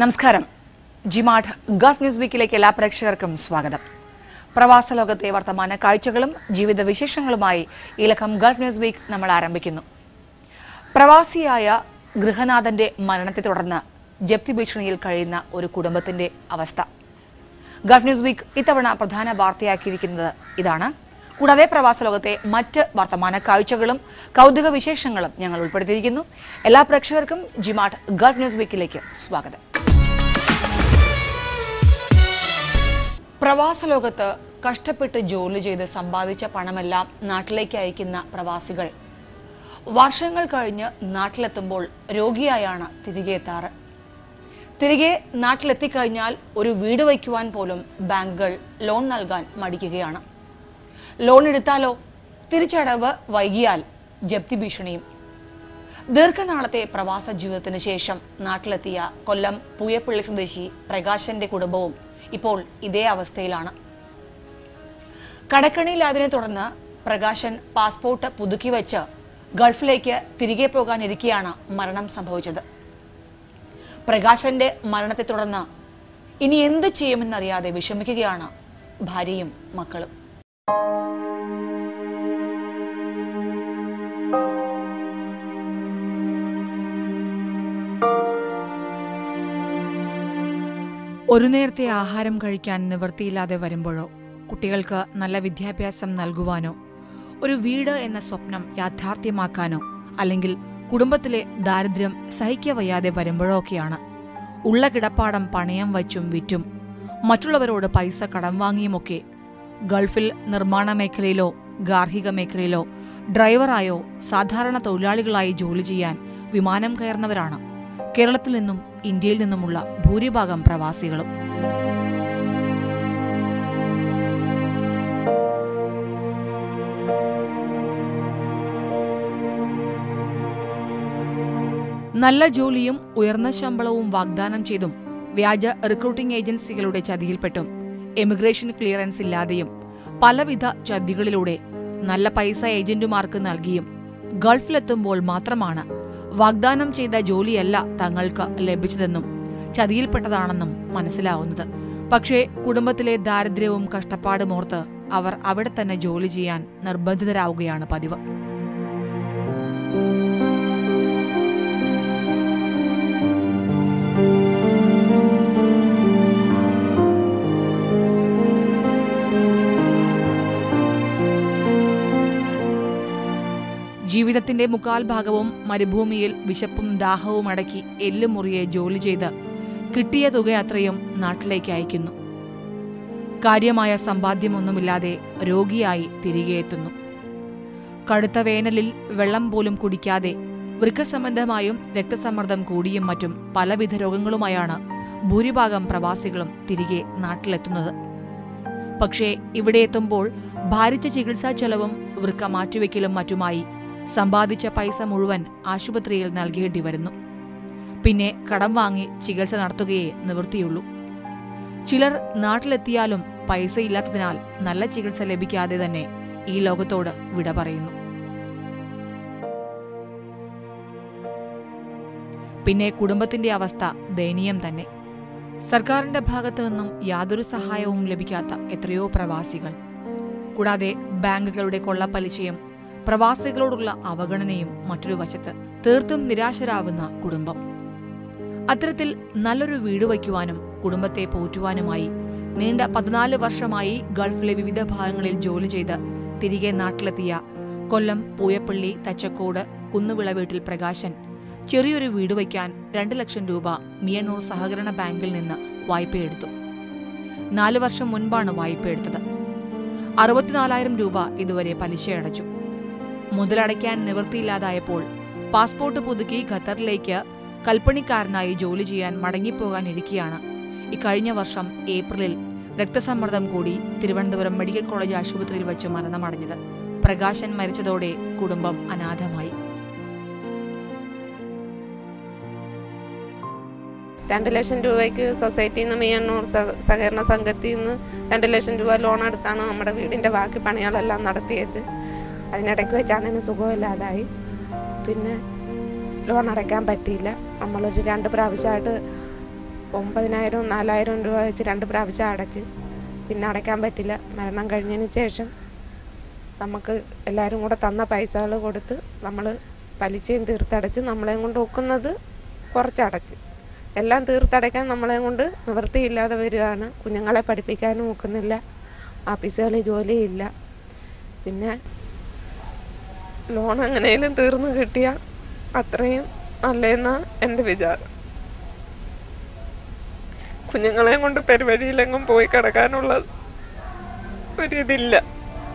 നമസ്കാരം ജിമാഡ് Gulf news വീക്കിലേക്ക് എല്ലാ പ്രേക്ഷകർക്കും സ്വാഗതം പ്രവാസ ലോകത്തെ വർത്തമാന കാഴ്ചകളും ജീവിത വിശേഷങ്ങളുമായി ഈ ലക്കം ഗൾഫ് ന്യൂസ് വീക്ക് നമ്മൾ ആരംഭിക്കുന്നു പ്രവാസിയായ ഗൃഹനാഥന്റെ മരണത്തെ തുടർന്ന് ജപ്തി ഭീഷണിയിൽ കഴിയുന്ന ഒരു കുടുംബത്തിന്റെ അവസ്ഥ ഗൾഫ് ന്യൂസ് വീക്ക് ഇത്തവണ പ്രധാന വാർത്തയാക്കിയിരിക്കുന്നത് ഇതാണ് കൂടാതെ പ്രവാസ ലോകത്തെ മറ്റ് വർത്തമാന കാഴ്ചകളും കൗതുക വിശേഷങ്ങളും ഞങ്ങൾ ഉൾപ്പെടുത്തിയിരിക്കുന്നു എല്ലാ പ്രേക്ഷകർക്കും ജിമാട്ട് ഗൾഫ് ന്യൂസ് വീക്കിലേക്ക് സ്വാഗതം പ്രവാസ ലോകത്ത് കഷ്ടപ്പെട്ട് ജോലി ചെയ്ത് സമ്പാദിച്ച പണമെല്ലാം നാട്ടിലേക്ക് അയക്കുന്ന പ്രവാസികൾ വർഷങ്ങൾ കഴിഞ്ഞ് നാട്ടിലെത്തുമ്പോൾ രോഗിയായാണ് തിരികെ എത്താറ് തിരികെ നാട്ടിലെത്തിക്കഴിഞ്ഞാൽ ഒരു വീട് വയ്ക്കുവാൻ പോലും ബാങ്കുകൾ ലോൺ നൽകാൻ മടിക്കുകയാണ് ലോൺ എടുത്താലോ തിരിച്ചടവ് വൈകിയാൽ ജപ്തി ഭീഷണിയും ദീർഘനാളത്തെ പ്രവാസ ജീവിതത്തിന് ശേഷം നാട്ടിലെത്തിയ കൊല്ലം പൂയപ്പള്ളി സ്വദേശി പ്രകാശന്റെ കുടുംബവും ഇപ്പോൾ ഇതേ അവസ്ഥയിലാണ് കടക്കണിയിലായതിനെ തുടർന്ന് പ്രകാശൻ പാസ്പോർട്ട് പുതുക്കി വെച്ച് ഗൾഫിലേക്ക് തിരികെ പോകാനിരിക്കെയാണ് മരണം സംഭവിച്ചത് പ്രകാശന്റെ മരണത്തെ തുടർന്ന് ഇനി എന്ത് ചെയ്യുമെന്നറിയാതെ വിഷമിക്കുകയാണ് ഭാര്യയും മക്കളും ഒരു നേരത്തെ ആഹാരം കഴിക്കാൻ നിവൃത്തിയില്ലാതെ വരുമ്പോഴോ കുട്ടികൾക്ക് നല്ല വിദ്യാഭ്യാസം നൽകുവാനോ ഒരു വീട് എന്ന സ്വപ്നം യാഥാർത്ഥ്യമാക്കാനോ അല്ലെങ്കിൽ കുടുംബത്തിലെ ദാരിദ്ര്യം സഹിക്കവയ്യാതെ വരുമ്പോഴോ ഒക്കെയാണ് ഉള്ള കിടപ്പാടം പണയം വച്ചും വിറ്റും മറ്റുള്ളവരോട് പൈസ കടം വാങ്ങിയുമൊക്കെ ഗൾഫിൽ നിർമ്മാണ മേഖലയിലോ ഗാർഹിക മേഖലയിലോ ഡ്രൈവറായോ സാധാരണ തൊഴിലാളികളായി ജോലി ചെയ്യാൻ വിമാനം കയറുന്നവരാണ് കേരളത്തിൽ നിന്നും ഇന്ത്യയിൽ നിന്നുമുള്ള ഭൂരിഭാഗം പ്രവാസികളും നല്ല ജോലിയും ഉയർന്ന ശമ്പളവും വാഗ്ദാനം ചെയ്തും വ്യാജ റിക്രൂട്ടിംഗ് ഏജൻസികളുടെ ചതിയിൽപ്പെട്ടും എമിഗ്രേഷൻ ക്ലിയറൻസ് ഇല്ലാതെയും പലവിധ ചതികളിലൂടെ നല്ല പൈസ ഏജന്റുമാർക്ക് നൽകിയും ഗൾഫിലെത്തുമ്പോൾ മാത്രമാണ് വാഗ്ദാനം ചെയ്ത ജോലിയല്ല തങ്ങൾക്ക് ലഭിച്ചതെന്നും ചതിയിൽപ്പെട്ടതാണെന്നും മനസ്സിലാവുന്നത് പക്ഷേ കുടുംബത്തിലെ ദാരിദ്ര്യവും കഷ്ടപ്പാടും ഓർത്ത് അവർ അവിടെ തന്നെ ജോലി ചെയ്യാൻ നിർബന്ധിതരാവുകയാണ് പതിവ് ജീവിതത്തിന്റെ മുക്കാൽ ഭാഗവും മരുഭൂമിയിൽ വിശപ്പും ദാഹവും അടക്കി എല്ലുമുറിയെ ജോലി ചെയ്ത് കിട്ടിയ തുക അത്രയും നാട്ടിലേക്ക് അയക്കുന്നു കാര്യമായ സമ്പാദ്യമൊന്നുമില്ലാതെ രോഗിയായി തിരികെ എത്തുന്നു കടുത്ത വേനലിൽ വെള്ളം പോലും കുടിക്കാതെ വൃക്കസംബന്ധമായും രക്തസമ്മർദ്ദം കൂടിയും മറ്റും പലവിധ രോഗങ്ങളുമായാണ് ഭൂരിഭാഗം പ്രവാസികളും തിരികെ നാട്ടിലെത്തുന്നത് പക്ഷേ ഇവിടെ എത്തുമ്പോൾ ഭാരിച്ച ചികിത്സാ ചെലവും വൃക്ക മാറ്റിവെക്കലും മറ്റുമായി സമ്പാദിച്ച പൈസ മുഴുവൻ ആശുപത്രിയിൽ നൽകേണ്ടി വരുന്നു പിന്നെ കടം വാങ്ങി ചികിത്സ നടത്തുകയേ നിവൃത്തിയുള്ളൂ ചിലർ നാട്ടിലെത്തിയാലും പൈസ ഇല്ലാത്തതിനാൽ നല്ല ചികിത്സ ലഭിക്കാതെ തന്നെ ഈ ലോകത്തോട് വിട പറയുന്നു പിന്നെ കുടുംബത്തിന്റെ അവസ്ഥ ദയനീയം തന്നെ സർക്കാരിന്റെ ഭാഗത്തു നിന്നും യാതൊരു സഹായവും ലഭിക്കാത്ത എത്രയോ പ്രവാസികൾ കൂടാതെ ബാങ്കുകളുടെ കൊള്ളപ്പലിശയും പ്രവാസികളോടുള്ള അവഗണനയും മറ്റൊരു വശത്ത് തീർത്തും നിരാശരാകുന്ന കുടുംബം അത്തരത്തിൽ നല്ലൊരു വീട് വയ്ക്കുവാനും കുടുംബത്തെ പോറ്റുവാനുമായി നീണ്ട പതിനാല് വർഷമായി ഗൾഫിലെ വിവിധ ഭാഗങ്ങളിൽ ജോലി ചെയ്ത് തിരികെ നാട്ടിലെത്തിയ കൊല്ലം പൂയപ്പള്ളി തച്ചക്കോട് കുന്നുവിള വീട്ടിൽ പ്രകാശൻ ചെറിയൊരു വീട് വയ്ക്കാൻ രണ്ട് ലക്ഷം രൂപ മിയണ്ണൂർ സഹകരണ ബാങ്കിൽ നിന്ന് വായ്പയെടുത്തു നാല് വർഷം മുൻപാണ് വായ്പയെടുത്തത് അറുപത്തിനാലായിരം രൂപ ഇതുവരെ പലിശയടച്ചു മുതലടയ്ക്കാൻ നിവൃത്തിയില്ലാതായപ്പോൾ പാസ്പോർട്ട് പുതുക്കി ഖത്തറിലേക്ക് കൽപ്പണിക്കാരനായി ജോലി ചെയ്യാൻ മടങ്ങിപ്പോകാനിരിക്കെയാണ് ഇക്കഴിഞ്ഞ വർഷം ഏപ്രിലിൽ രക്തസമ്മർദ്ദം കൂടി തിരുവനന്തപുരം മെഡിക്കൽ കോളേജ് ആശുപത്രിയിൽ വെച്ച് മരണമടഞ്ഞത് പ്രകാശൻ മരിച്ചതോടെ കുടുംബം അനാഥമായി രണ്ട് ലക്ഷം രൂപയ്ക്ക് സൊസൈറ്റിയിൽ നിന്ന് മിയണ്ണൂർ സഹ- സഹകരണ സംഘത്തിൽ നിന്ന് രണ്ട് ലക്ഷം രൂപ ലോൺ എടുത്താണ് നമ്മുടെ വീടിൻ്റെ ബാക്കി പണികളെല്ലാം നടത്തിയത് അതിനിടയ്ക്ക് വെച്ചാണ് എന്നെ സുഖമില്ലാതായി പിന്നെ ലോൺ അടയ്ക്കാൻ പറ്റിയില്ല നമ്മളൊരു രണ്ട് പ്രാവശ്യമായിട്ട് ഒമ്പതിനായിരവും നാലായിരം രൂപ വെച്ച് രണ്ട് പ്രാവശ്യം അടച്ച് പിന്നെ അടയ്ക്കാൻ പറ്റില്ല മരണം കഴിഞ്ഞതിന് ശേഷം നമുക്ക് എല്ലാവരും കൂടെ തന്ന പൈസകൾ കൊടുത്ത് നമ്മൾ പലിശയും തീർത്തടച്ച് നമ്മളെയും കൊണ്ട് ഒക്കുന്നത് കുറച്ചടച്ച് എല്ലാം തീർത്തടയ്ക്കാൻ നമ്മളെയും കൊണ്ട് നിവൃത്തിയില്ലാതെ വരികയാണ് കുഞ്ഞുങ്ങളെ പഠിപ്പിക്കാനും ഒക്കുന്നില്ല ഓഫീസുകളിൽ ജോലിയില്ല പിന്നെ ലോൺ എങ്ങനെയും തീർന്നു കിട്ടിയാൽ അത്രയും നല്ലതെന്നാ എൻ്റെ വിചാരം കുഞ്ഞുങ്ങളെയും കൊണ്ട് പെരുവഴിയിലെങ്ങും പോയി കിടക്കാനുള്ള ഒരിതില്ല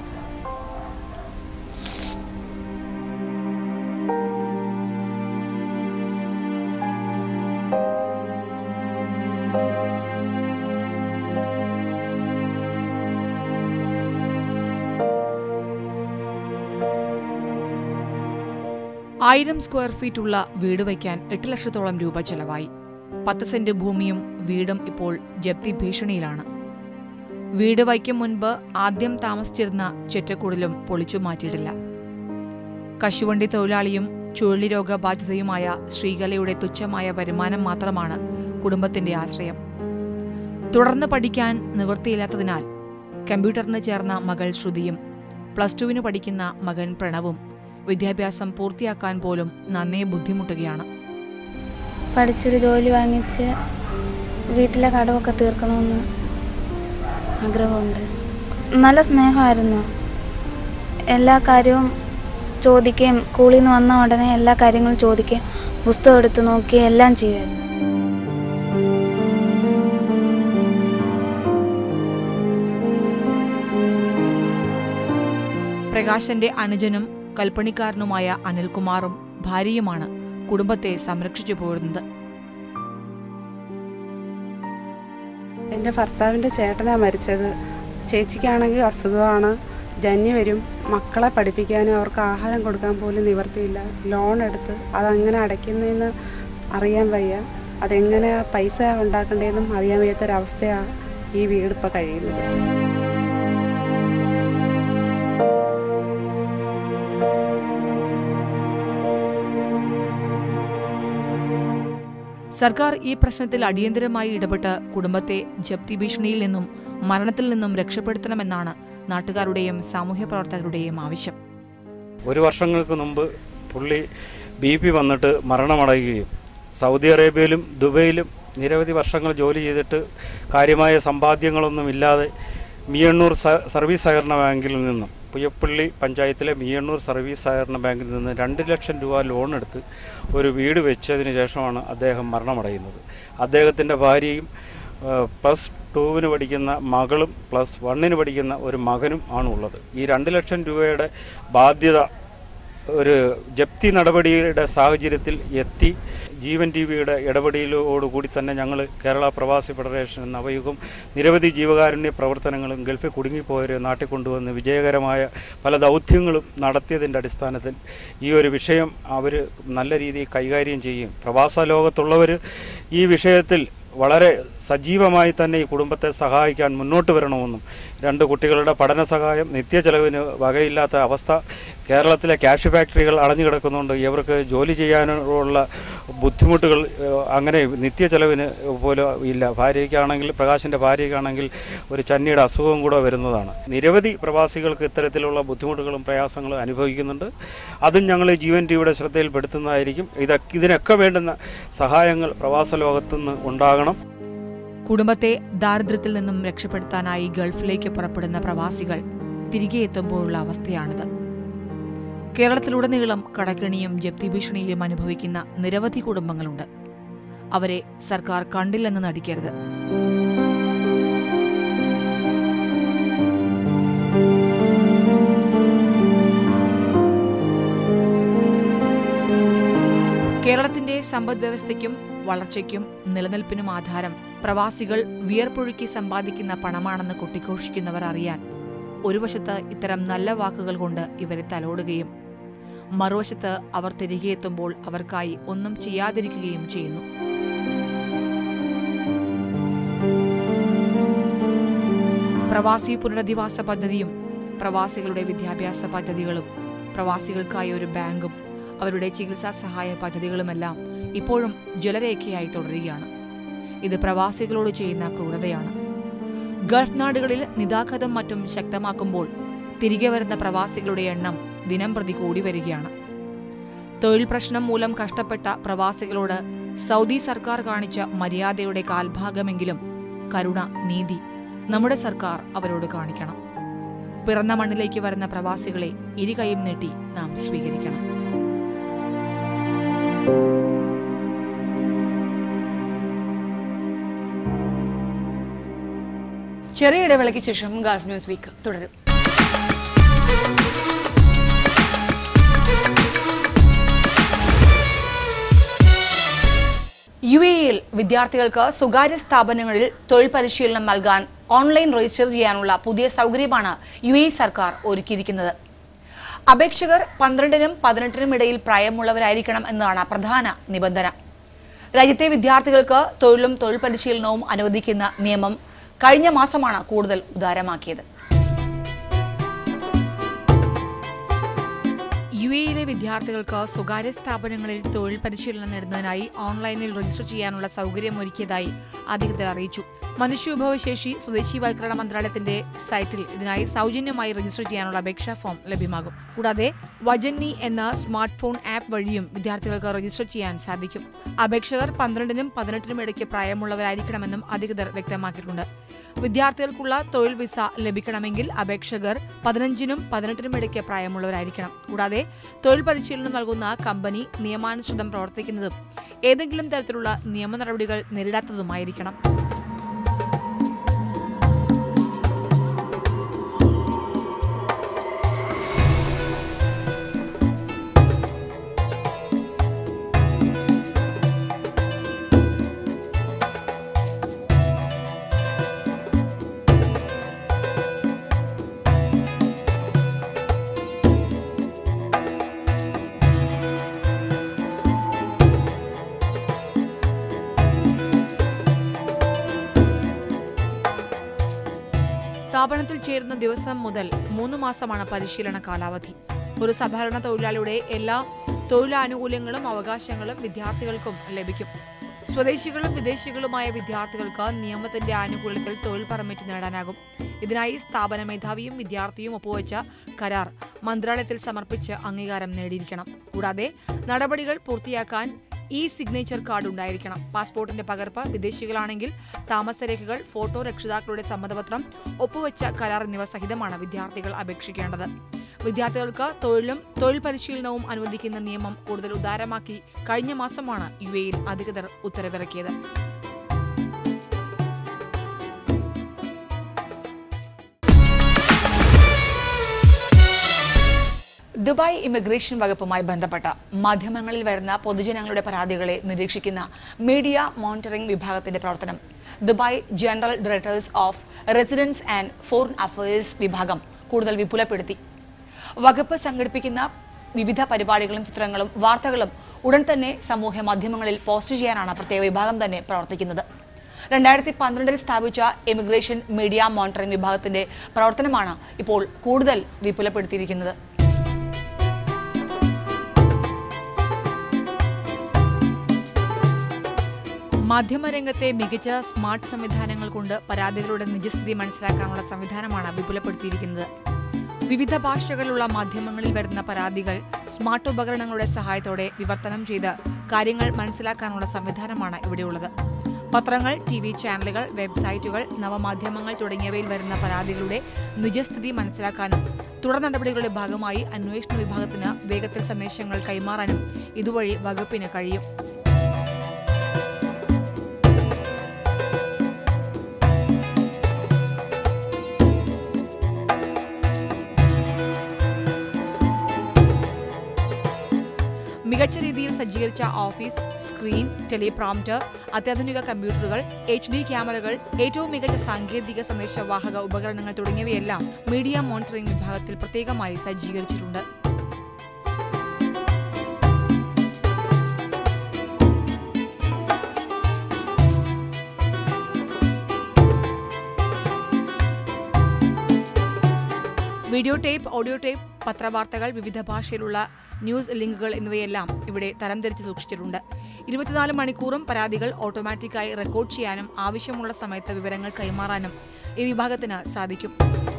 ആയിരം സ്ക്വയർ ഫീറ്റ് ഉള്ള വീട് വയ്ക്കാൻ എട്ട് ലക്ഷത്തോളം രൂപ ചെലവായി പത്ത് സെന്റ് ഭൂമിയും വീടും ഇപ്പോൾ ജപ്തി ഭീഷണിയിലാണ് വീട് വയ്ക്കും മുൻപ് ആദ്യം താമസിച്ചിരുന്ന ചെറ്റക്കുടിലും പൊളിച്ചു മാറ്റിയിട്ടില്ല കശുവണ്ടി തൊഴിലാളിയും ചുഴലിരോഗ ബാധിതയുമായ ശ്രീകലയുടെ തുച്ഛമായ വരുമാനം മാത്രമാണ് കുടുംബത്തിന്റെ ആശ്രയം തുടർന്ന് പഠിക്കാൻ നിവൃത്തിയില്ലാത്തതിനാൽ കമ്പ്യൂട്ടറിന് ചേർന്ന മകൾ ശ്രുതിയും പ്ലസ് ടുവിന് പഠിക്കുന്ന മകൻ പ്രണവും വിദ്യാഭ്യാസം പൂർത്തിയാക്കാൻ പോലും നന്നേ ബുദ്ധിമുട്ടുകയാണ് പഠിച്ചൊരു ജോലി വാങ്ങിച്ച് വീട്ടിലെ കടമൊക്കെ തീർക്കണമെന്ന് ആഗ്രഹമുണ്ട് നല്ല സ്നേഹമായിരുന്നു എല്ലാ കാര്യവും ചോദിക്കുകയും സ്കൂളിൽ നിന്ന് വന്ന ഉടനെ എല്ലാ കാര്യങ്ങളും ചോദിക്കുകയും പുസ്തകം എടുത്ത് നോക്കുകയും എല്ലാം ചെയ്യുമായിരുന്നു പ്രകാശന്റെ അനുജനും കൽപ്പണിക്കാരനുമായ അനിൽകുമാറും ഭാര്യയുമാണ് കുടുംബത്തെ സംരക്ഷിച്ചു പോരുന്നത് എൻ്റെ ഭർത്താവിൻ്റെ ചേട്ടനാണ് മരിച്ചത് ചേച്ചിക്കാണെങ്കിൽ അസുഖമാണ് ജന്നി വരും മക്കളെ പഠിപ്പിക്കാനും അവർക്ക് ആഹാരം കൊടുക്കാൻ പോലും നിവർത്തിയില്ല ലോൺ എടുത്ത് അതങ്ങനെ അടയ്ക്കുന്നതെന്ന് അറിയാൻ വയ്യ അതെങ്ങനെ പൈസ ഉണ്ടാക്കേണ്ടതെന്നും അറിയാൻ വയ്യാത്തൊരവസ്ഥയാണ് ഈ വീട് ഇപ്പോൾ കഴിയുന്നത് സർക്കാർ ഈ പ്രശ്നത്തിൽ അടിയന്തരമായി ഇടപെട്ട് കുടുംബത്തെ ജപ്തി ഭീഷണിയിൽ നിന്നും മരണത്തിൽ നിന്നും രക്ഷപ്പെടുത്തണമെന്നാണ് നാട്ടുകാരുടെയും സാമൂഹ്യ പ്രവർത്തകരുടെയും ആവശ്യം ഒരു വർഷങ്ങൾക്ക് മുമ്പ് പുള്ളി ബി പി വന്നിട്ട് മരണമടയുകയും സൗദി അറേബ്യയിലും ദുബൈയിലും നിരവധി വർഷങ്ങൾ ജോലി ചെയ്തിട്ട് കാര്യമായ സമ്പാദ്യങ്ങളൊന്നും ഇല്ലാതെ മിയണ്ണൂർ സ- സർവീസ് സഹകരണ ബാങ്കിൽ നിന്നും പുയപ്പള്ളി പഞ്ചായത്തിലെ മിയണ്ണൂർ സർവീസ് സഹകരണ ബാങ്കിൽ നിന്ന് രണ്ട് ലക്ഷം രൂപ ലോൺ എടുത്ത് ഒരു വീട് വെച്ചതിന് ശേഷമാണ് അദ്ദേഹം മരണമടയുന്നത് അദ്ദേഹത്തിൻ്റെ ഭാര്യയും ഏഹ്, പ്ലസ് ടൂവിന് പഠിക്കുന്ന മകളും പ്ലസ് വണ്ണിന് പഠിക്കുന്ന ഒരു മകനും ആണുള്ളത് ഈ രണ്ട് ലക്ഷം രൂപയുടെ ബാധ്യത ഒരു ജപ്തി നടപടിയുടെ സാഹചര്യത്തിൽ എത്തി ജീവൻ ടി വിയുടെ ഇടപെടലോടുകൂടി തന്നെ ഞങ്ങൾ കേരള പ്രവാസി ഫെഡറേഷൻ എന്ന നവയുഗം നിരവധി ജീവകാരുണ്യ പ്രവർത്തനങ്ങളും ഗൾഫിൽ കുടുങ്ങിപ്പോയവരെ നാട്ടിൽ കൊണ്ടുവന്ന് വിജയകരമായ പല ദൗത്യങ്ങളും നടത്തിയതിൻ്റെ അടിസ്ഥാനത്തിൽ ഈ ഒരു വിഷയം അവർ നല്ല രീതിയിൽ കൈകാര്യം ചെയ്യും പ്രവാസ ലോകത്തുള്ളവർ ഈ വിഷയത്തിൽ വളരെ സജീവമായി തന്നെ ഈ കുടുംബത്തെ സഹായിക്കാൻ മുന്നോട്ട് വരണമെന്നും രണ്ട് കുട്ടികളുടെ പഠന സഹായം നിത്യചെലവിന് വകയില്ലാത്ത അവസ്ഥ കേരളത്തിലെ ക്യാഷ് ഫാക്ടറികൾ അടഞ്ഞു കിടക്കുന്നുണ്ട് ഇവർക്ക് ജോലി ചെയ്യാനുള്ള ബുദ്ധിമുട്ടുകൾ ഏഹ്, അങ്ങനെ നിത്യചെലവിന് പോലും ഇല്ല ഭാര്യയ്ക്കാണെങ്കിൽ പ്രകാശിൻ്റെ ഭാര്യയ്ക്കാണെങ്കിൽ ഒരു ചന്നിയുടെ അസുഖവും കൂടെ വരുന്നതാണ് നിരവധി പ്രവാസികൾക്ക് ഇത്തരത്തിലുള്ള ബുദ്ധിമുട്ടുകളും പ്രയാസങ്ങളും അനുഭവിക്കുന്നുണ്ട് അതും ഞങ്ങൾ ജീവൻ ടിവിയുടെ ശ്രദ്ധയിൽപ്പെടുത്തുന്നതായിരിക്കും ഇതൊക്കെ ഇതിനൊക്കെ വേണ്ടുന്ന സഹായങ്ങൾ പ്രവാസ ലോകത്തുനിന്ന് ഉണ്ടാകണം കുടുംബത്തെ ദാരിദ്ര്യത്തിൽ നിന്നും രക്ഷപ്പെടുത്താനായി ഗൾഫിലേക്ക് പുറപ്പെടുന്ന പ്രവാസികൾ തിരികെ എത്തുമ്പോഴുള്ള അവസ്ഥയാണിത് കേരളത്തിലുടനീളം കടക്കെണിയും ജപ്തി ഭീഷണിയും അനുഭവിക്കുന്ന നിരവധി കുടുംബങ്ങളുണ്ട് അവരെ സർക്കാർ കണ്ടില്ലെന്ന് നടിക്കരുത് കേരളത്തിന്റെ സമ്പദ് വ്യവസ്ഥയ്ക്കും വളർച്ചയ്ക്കും നിലനിൽപ്പിനും ആധാരം പ്രവാസികൾ വിയർപ്പൊഴുക്കി സമ്പാദിക്കുന്ന പണമാണെന്ന് കൊട്ടിഘോഷിക്കുന്നവർ അറിയാൻ ഒരു വശത്ത് ഇത്തരം നല്ല വാക്കുകൾ കൊണ്ട് ഇവരെ തലോടുകയും മറുവശത്ത് അവർ തിരികെ എത്തുമ്പോൾ അവർക്കായി ഒന്നും ചെയ്യാതിരിക്കുകയും ചെയ്യുന്നു പ്രവാസി പുനരധിവാസ പദ്ധതിയും പ്രവാസികളുടെ വിദ്യാഭ്യാസ പദ്ധതികളും പ്രവാസികൾക്കായി ഒരു ബാങ്കും അവരുടെ ചികിത്സാ സഹായ പദ്ധതികളുമെല്ലാം ഇപ്പോഴും ജലരേഖയായി തുടരുകയാണ് ഇത് പ്രവാസികളോട് ചെയ്യുന്ന ക്രൂരതയാണ് ഗൾഫ് നാടുകളിൽ നിതാഘതം മറ്റും ശക്തമാക്കുമ്പോൾ തിരികെ വരുന്ന പ്രവാസികളുടെ എണ്ണം ദിനം പ്രതി കൂടി വരികയാണ് തൊഴിൽ പ്രശ്നം മൂലം കഷ്ടപ്പെട്ട പ്രവാസികളോട് സൗദി സർക്കാർ കാണിച്ച മര്യാദയുടെ കാൽഭാഗമെങ്കിലും കരുണ നീതി നമ്മുടെ സർക്കാർ അവരോട് കാണിക്കണം പിറന്ന മണ്ണിലേക്ക് വരുന്ന പ്രവാസികളെ ഇരുകൈയും നീട്ടി നാം സ്വീകരിക്കണം ചെറിയ ഇടവേളയ്ക്ക് ശേഷം ഗൾഫ് ന്യൂസ് വീക്ക് തുടരും യു എയിൽ വിദ്യാർത്ഥികൾക്ക് സ്വകാര്യ സ്ഥാപനങ്ങളിൽ തൊഴിൽ പരിശീലനം നൽകാൻ ഓൺലൈൻ രജിസ്റ്റർ ചെയ്യാനുള്ള പുതിയ സൗകര്യമാണ് യു എ സർക്കാർ ഒരുക്കിയിരിക്കുന്നത് അപേക്ഷകർ പന്ത്രണ്ടിനും പതിനെട്ടിനും ഇടയിൽ പ്രായമുള്ളവരായിരിക്കണം എന്നതാണ് പ്രധാന നിബന്ധന രാജ്യത്തെ വിദ്യാർത്ഥികൾക്ക് തൊഴിലും തൊഴിൽ പരിശീലനവും അനുവദിക്കുന്ന നിയമം കഴിഞ്ഞ മാസമാണ് കൂടുതൽ ഉദാരമാക്കിയത് യു എയിലെ വിദ്യാർത്ഥികൾക്ക് സ്വകാര്യ സ്ഥാപനങ്ങളിൽ തൊഴിൽ പരിശീലനം നേടുന്നതിനായി ഓൺലൈനിൽ രജിസ്റ്റർ ചെയ്യാനുള്ള സൗകര്യമൊരുക്കിയതായി അധികൃതർ അറിയിച്ചു മനുഷ്യവിഭവശേഷി സ്വദേശീവൽക്കരണ മന്ത്രാലയത്തിന്റെ സൈറ്റിൽ ഇതിനായി സൗജന്യമായി രജിസ്റ്റർ ചെയ്യാനുള്ള അപേക്ഷാ ഫോം ലഭ്യമാകും കൂടാതെ വജന്നി എന്ന സ്മാർട്ട് ഫോൺ ആപ്പ് വഴിയും വിദ്യാർത്ഥികൾക്ക് രജിസ്റ്റർ ചെയ്യാൻ സാധിക്കും അപേക്ഷകർ പന്ത്രണ്ടിനും പതിനെട്ടിനും ഇടയ്ക്ക് പ്രായമുള്ളവരായിരിക്കണമെന്നും അധികൃതർ വ്യക്തമാക്കിയിട്ടുണ്ട് വിദ്യാർത്ഥികൾക്കുള്ള തൊഴിൽ വിസ ലഭിക്കണമെങ്കിൽ അപേക്ഷകർ പതിനഞ്ചിനും പതിനെട്ടിനും ഇടയ്ക്ക് പ്രായമുള്ളവരായിരിക്കണം കൂടാതെ തൊഴിൽ പരിശീലനം നൽകുന്ന കമ്പനി നിയമാനുസൃതം പ്രവർത്തിക്കുന്നതും ഏതെങ്കിലും തരത്തിലുള്ള നിയമ നടപടികൾ നേരിടാത്തതുമായിരിക്കണം സ്ഥാപനത്തിൽ ചേരുന്ന ദിവസം മുതൽ മൂന്ന് മാസമാണ് പരിശീലന കാലാവധി ഒരു സാധാരണ തൊഴിലാളിയുടെ എല്ലാ തൊഴിലാനുകൂല്യങ്ങളും അവകാശങ്ങളും വിദ്യാർത്ഥികൾക്കും ലഭിക്കും സ്വദേശികളും വിദേശികളുമായ വിദ്യാർത്ഥികൾക്ക് നിയമത്തിന്റെ ആനുകൂല്യത്തിൽ തൊഴിൽ പെർമിറ്റ് നേടാനാകും ഇതിനായി സ്ഥാപന മേധാവിയും വിദ്യാർത്ഥിയും ഒപ്പുവെച്ച കരാർ മന്ത്രാലയത്തിൽ സമർപ്പിച്ച് അംഗീകാരം നേടിയിരിക്കണം കൂടാതെ നടപടികൾ പൂർത്തിയാക്കാൻ ഇ സിഗ്നേച്ചർ കാർഡ് ഉണ്ടായിരിക്കണം പാസ്പോർട്ടിന്റെ പകർപ്പ് വിദേശികളാണെങ്കിൽ താമസരേഖകൾ ഫോട്ടോ രക്ഷിതാക്കളുടെ സമ്മതപത്രം ഒപ്പുവെച്ച കരാർ എന്നിവ സഹിതമാണ് വിദ്യാർത്ഥികൾ അപേക്ഷിക്കേണ്ടത് വിദ്യാർത്ഥികൾക്ക് തൊഴിലും തൊഴിൽ പരിശീലനവും അനുവദിക്കുന്ന നിയമം കൂടുതൽ ഉദാരമാക്കി കഴിഞ്ഞ മാസമാണ് യു എയിൽ അധികൃതർ ഉത്തരവിറക്കിയത് ദുബായ് ഇമിഗ്രേഷൻ വകുപ്പുമായി ബന്ധപ്പെട്ട മാധ്യമങ്ങളിൽ വരുന്ന പൊതുജനങ്ങളുടെ പരാതികളെ നിരീക്ഷിക്കുന്ന മീഡിയ മോണിറ്ററിംഗ് വിഭാഗത്തിന്റെ പ്രവർത്തനം Dubai general directors of residence and foreign affairs വിഭാഗം കൂടുതൽ വിപുലപ്പെടുത്തി വകുപ്പ് സംഘടിപ്പിക്കുന്ന വിവിധ പരിപാടികളും ചിത്രങ്ങളും വാർത്തകളും ഉടൻ തന്നെ സമൂഹ മാധ്യമങ്ങളിൽ പോസ്റ്റ് ചെയ്യാനാണ് പ്രത്യേക വിഭാഗം തന്നെ പ്രവർത്തിക്കുന്നത് രണ്ടായിരത്തി പന്ത്രണ്ടിൽ സ്ഥാപിച്ച ഇമിഗ്രേഷൻ മീഡിയ മോണിറ്ററിംഗ് വിഭാഗത്തിന്റെ പ്രവർത്തനമാണ് ഇപ്പോൾ കൂടുതൽ വിപുലപ്പെടുത്തിയിരിക്കുന്നത് മാധ്യമരംഗത്തെ മികച്ച സ്മാർട്ട് സംവിധാനങ്ങൾ കൊണ്ട് പരാതികളുടെ നിജസ്ഥിതി മനസ്സിലാക്കാനുള്ള സംവിധാനമാണ് വിപുലപ്പെടുത്തിയിരിക്കുന്നത് വിവിധ ഭാഷകളിലുള്ള മാധ്യമങ്ങളിൽ വരുന്ന പരാതികൾ സ്മാർട്ട് ഉപകരണങ്ങളുടെ സഹായത്തോടെ വിവർത്തനം ചെയ്ത് കാര്യങ്ങൾ മനസ്സിലാക്കാനുള്ള സംവിധാനമാണ് ഇവിടെയുള്ളത് പത്രങ്ങൾ ടി വി ചാനലുകൾ വെബ്സൈറ്റുകൾ നവമാധ്യമങ്ങൾ തുടങ്ങിയവയിൽ വരുന്ന പരാതികളുടെ നിജസ്ഥിതി മനസ്സിലാക്കാനും തുടർ നടപടികളുടെ ഭാഗമായി അന്വേഷണ വിഭാഗത്തിന് വേഗത്തിൽ സന്ദേശങ്ങൾ കൈമാറാനും ഇതുവഴി വകുപ്പിന് കഴിയും മികച്ച രീതിയിൽ സജ്ജീകരിച്ച ഓഫീസ് സ്ക്രീൻ ടെലിപ്രോംപ്റ്റർ അത്യാധുനിക കമ്പ്യൂട്ടറുകൾ എച്ച് ഡി ക്യാമറകൾ ഏറ്റവും മികച്ച സാങ്കേതിക സന്ദേശവാഹക ഉപകരണങ്ങൾ തുടങ്ങിയവയെല്ലാം മീഡിയ മോണിറ്ററിംഗ് വിഭാഗത്തിൽ പ്രത്യേകമായി സജ്ജീകരിച്ചിട്ടുണ്ട് വീഡിയോ ടേപ്പ് ഓഡിയോ ടേപ്പ് പത്രവാർത്തകൾ വിവിധ ഭാഷയിലുള്ള ന്യൂസ് ലിങ്കുകൾ എന്നിവയെല്ലാം ഇവിടെ തരംതിരിച്ച് സൂക്ഷിച്ചിട്ടുണ്ട് ഇരുപത്തിനാല് മണിക്കൂറും പരാതികൾ ഓട്ടോമാറ്റിക്കായി റെക്കോർഡ് ചെയ്യാനും ആവശ്യമുള്ള സമയത്ത് വിവരങ്ങൾ കൈമാറാനും ഈ വിഭാഗത്തിന് സാധിക്കും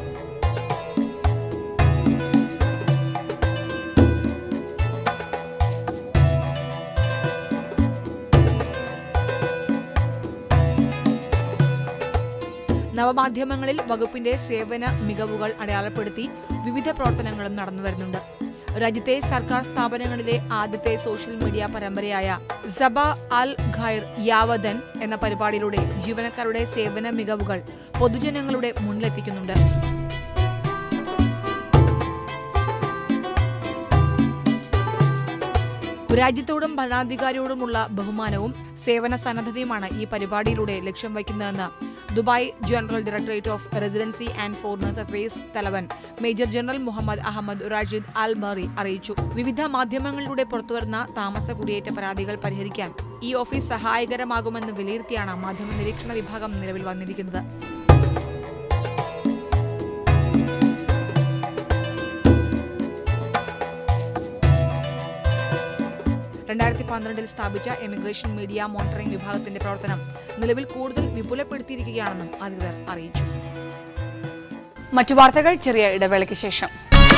നവമാധ്യമങ്ങളിൽ വകുപ്പിന്റെ സേവന മികവുകൾ അടയാളപ്പെടുത്തി വിവിധ പ്രവർത്തനങ്ങളും നടന്നുവരുന്നുണ്ട് രാജ്യത്തെ സർക്കാർ സ്ഥാപനങ്ങളിലെ ആദ്യത്തെ സോഷ്യൽ മീഡിയ പരമ്പരയായ സബ അൽ ഖൈർ യാവദൻ എന്ന പരിപാടിയിലൂടെ ജീവനക്കാരുടെ സേവന മികവുകൾ പൊതുജനങ്ങളുടെ മുന്നിലെത്തിക്കുന്നുണ്ട് രാജ്യത്തോടും ഭരണാധികാരിയോടുമുള്ള ബഹുമാനവും സേവന സന്നദ്ധതയുമാണ് ഈ പരിപാടിയിലൂടെ ലക്ഷ്യം വയ്ക്കുന്നതെന്ന് Dubai general directorate of residency and foreigners affairs തലവൻ major general Mohammed Ahmed Rajid Al Bari അറിയിച്ചു വിവിധ മാധ്യമങ്ങളിലൂടെ പുറത്തുവരുന്ന താമസ കുടിയേറ്റ പരാതികൾ പരിഹരിക്കാൻ ഈ ഓഫീസ് സഹായകരമാകുമെന്ന് വിലയിരുത്തിയാണ് മാധ്യമ നിരീക്ഷണ വിഭാഗം നിലവിൽ വന്നിരിക്കുന്നത് രണ്ടായിരത്തി പന്ത്രണ്ടിൽ സ്ഥാപിച്ച എമിഗ്രേഷൻ മീഡിയ മോണിറ്ററിംഗ് വിഭാഗത്തിന്റെ പ്രവർത്തനം നിലവിൽ കൂടുതൽ വിപുലപ്പെടുത്തിയിരിക്കുകയാണെന്നും അധികൃതർ അറിയിച്ചു മറ്റു വാർത്തകൾ ചെറിയ ഇടവേളയ്ക്ക് ശേഷം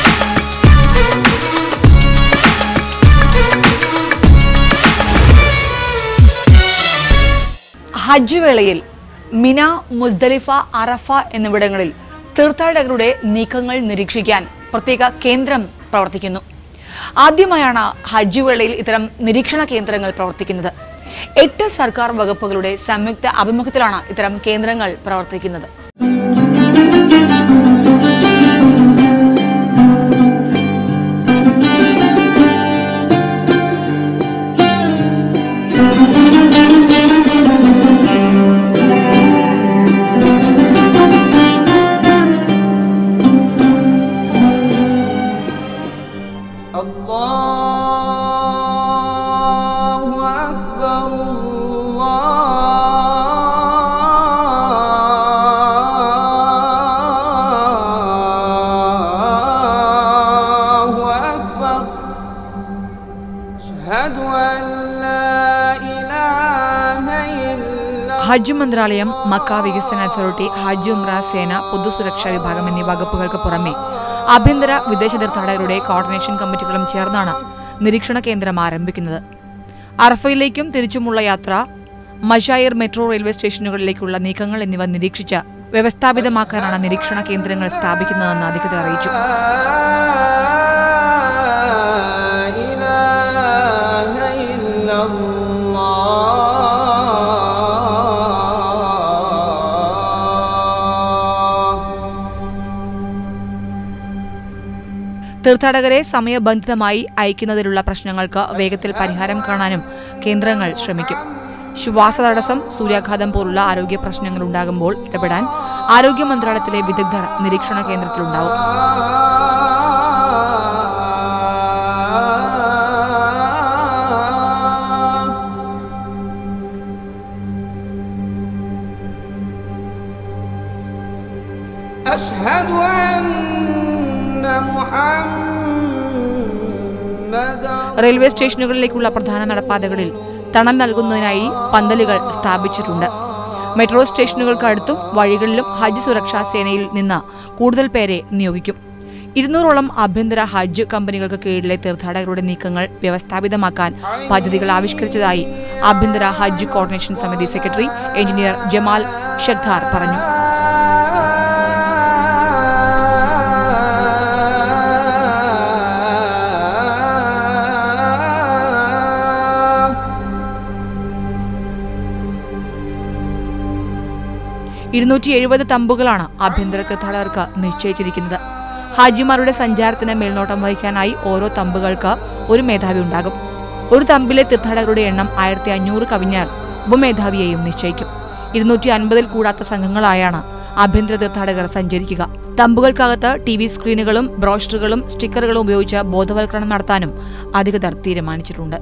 ഹജ്ജ് വേളയിൽ മിന മുസ്ദലിഫ അറഫ എന്നിവിടങ്ങളിൽ തീർത്ഥാടകരുടെ നീക്കങ്ങൾ നിരീക്ഷിക്കാൻ പ്രത്യേക കേന്ദ്രം പ്രവർത്തിക്കുന്നു ആദ്യമായാണ് ഹജ്ജ് വേളയിൽ ഇത്തരം നിരീക്ഷണ കേന്ദ്രങ്ങൾ പ്രവർത്തിക്കുന്നത് എട്ട് സർക്കാർ വകുപ്പുകളുടെ സംയുക്ത അഭിമുഖത്തിലാണ് ഇത്തരം കേന്ദ്രങ്ങൾ പ്രവർത്തിക്കുന്നത് الله أكبر الله أكبر أشهد أن لا إله إلا ഹജ്ജ് മന്ത്രാലയം മക്ക വികസന അതോറിറ്റി ഹജ്ജ് ഉംറ സേന പൊതുസുരക്ഷാ വിഭാഗം എന്നീ വകുപ്പുകൾക്ക് പുറമെ ആഭ്യന്തര വിദേശ തീർത്ഥാടകരുടെ കോർഡിനേഷൻ കമ്മിറ്റികളും ചേർന്നാണ് നിരീക്ഷണ കേന്ദ്രം ആരംഭിക്കുന്നത് അറഫയിലേക്കും തിരിച്ചുമുള്ള യാത്ര മഷായർ മെട്രോ റെയിൽവേ സ്റ്റേഷനുകളിലേക്കുള്ള നീക്കങ്ങൾ എന്നിവ നിരീക്ഷിച്ച് വ്യവസ്ഥാപിതമാക്കാനാണ് നിരീക്ഷണ കേന്ദ്രങ്ങൾ സ്ഥാപിക്കുന്നതെന്ന് അധികൃതർ അറിയിച്ചു لا إله إلا الله തീർത്ഥാടകരെ സമയബന്ധിതമായി അയക്കുന്നതിലുള്ള പ്രശ്നങ്ങൾക്ക് വേഗത്തിൽ പരിഹാരം കാണാനും കേന്ദ്രങ്ങൾ ശ്രമിക്കും ശ്വാസ തടസ്സം സൂര്യാഘാതം പോലുള്ള ആരോഗ്യ പ്രശ്നങ്ങൾ ഉണ്ടാകുമ്പോൾ ഇടപെടാൻ ആരോഗ്യ മന്ത്രാലയത്തിലെ വിദഗ്ധർ നിരീക്ഷണ കേന്ദ്രത്തിലുണ്ടാവും أشهد أن محمدا റെയിൽവേ സ്റ്റേഷനുകളിലേക്കുള്ള പ്രധാന നടപ്പാതകളിൽ തണൽ നൽകുന്നതിനായി പന്തലുകൾ സ്ഥാപിച്ചിട്ടുണ്ട് മെട്രോ സ്റ്റേഷനുകൾക്ക് അടുത്തും വഴികളിലും ഹജ്ജ് സുരക്ഷാ സേനയിൽ നിന്ന് കൂടുതൽ പേരെ നിയോഗിക്കും ഇരുന്നൂറോളം ആഭ്യന്തര ഹജ്ജ് കമ്പനികൾക്ക് കീഴിലെ തീർത്ഥാടകരുടെ നീക്കങ്ങൾ വ്യവസ്ഥാപിതമാക്കാൻ പദ്ധതികൾ ആവിഷ്കരിച്ചതായി ആഭ്യന്തര ഹജ്ജ് കോർഡിനേഷൻ സമിതി സെക്രട്ടറി എഞ്ചിനീയർ ജമാൽ ഷഖ്ദാർ പറഞ്ഞു ഇരുന്നൂറ്റി എഴുപത് തമ്പുകളാണ് ആഭ്യന്തര തീർത്ഥാടകർക്ക് നിശ്ചയിച്ചിരിക്കുന്നത് ഹാജിമാരുടെ സഞ്ചാരത്തിന് മേൽനോട്ടം വഹിക്കാനായി ഓരോ തമ്പുകൾക്ക് ഒരു മേധാവി ഉണ്ടാകും ഒരു തമ്പിലെ തീർത്ഥാടകരുടെ എണ്ണം ആയിരത്തി അഞ്ഞൂറ് കവിഞ്ഞാൽ ഉപമേധാവിയെയും നിശ്ചയിക്കും ഇരുന്നൂറ്റി അൻപതിൽ കൂടാത്ത സംഘങ്ങളായാണ് ആഭ്യന്തര തീർത്ഥാടകർ സഞ്ചരിക്കുക തമ്പുകൾക്കകത്ത് ടി വി സ്ക്രീനുകളും ബ്രോഷറുകളും സ്റ്റിക്കറുകളും ഉപയോഗിച്ച് ബോധവൽക്കരണം നടത്താനും അധികൃതർ തീരുമാനിച്ചിട്ടുണ്ട്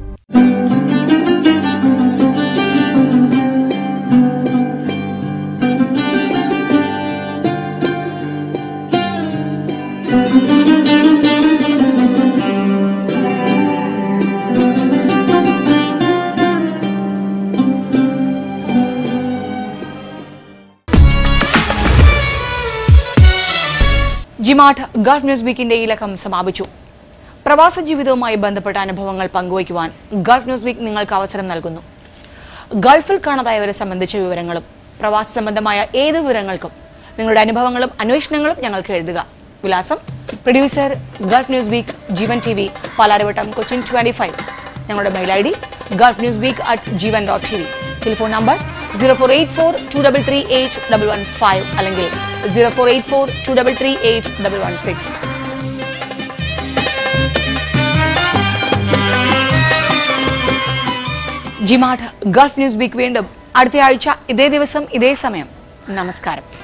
ജിമാഠ് ഗൾഫ് ന്യൂസ് വീക്കിന്റെ ഈ ലക്കം സമാപിച്ചു പ്രവാസ ജീവിതവുമായി ബന്ധപ്പെട്ട അനുഭവങ്ങൾ പങ്കുവയ്ക്കുവാൻ ഗൾഫ് ന്യൂസ് വീക്ക് നിങ്ങൾക്ക് അവസരം നൽകുന്നു ഗൾഫിൽ കാണാതായവരെ സംബന്ധിച്ച വിവരങ്ങളും പ്രവാസ സംബന്ധമായ ഏത് വിവരങ്ങൾക്കും നിങ്ങളുടെ അനുഭവങ്ങളും അന്വേഷണങ്ങളും ഞങ്ങൾക്ക് എഴുതുക വിലാസം producer Gulf news week Jeevan T V Palarivattom Cochin twenty five ഞങ്ങളുടെ mail I D Gulf news week at Jeevan dot T V telephone number zero four eight four two double three eight double one five അല്ലെങ്കിൽ zero four eight four two double three eight double one six ജിമാഠ് Gulf news week വീണ്ടും അടുത്ത ആഴ്ച ഇതേ ദിവസം ഇതേ സമയം നമസ്കാരം